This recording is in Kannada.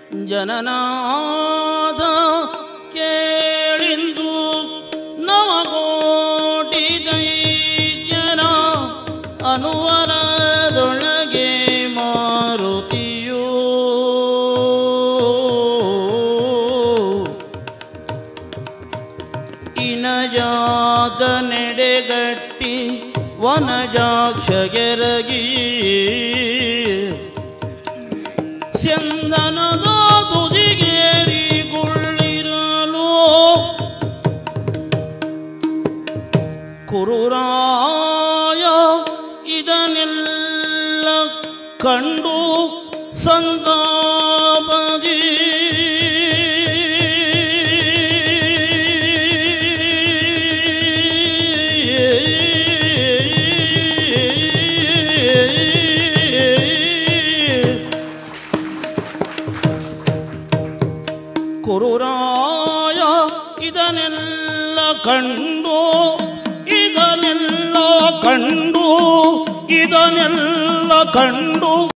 ಜನನಾದ ಕೇಳಿಂದು ನವಗೋಟಿ ದೈತ್ಯನ ಅನುವರದೊಳಗೆ ಮಾರುತಿಯೋ ಇನಜಾದ ನೆಡೆಗಟ್ಟಿ ವನಜಾಕ್ಷಗೆರಗಿ ಸ್ಯಂದನದ ತುದಿಗೇರಿಗುಳ್ಳಿರಲು ಕುರುರಾಯ ಇದನ್ನೆಲ್ಲ ಕಂಡು ಸಂತಾಪದಿ ಕುರುರಾಯ ಇದನ್ನೆಲ್ಲ ಕಂಡು ಇದನ್ನೆಲ್ಲ ಕಂಡು ಇದನ್ನೆಲ್ಲ ಕಂಡು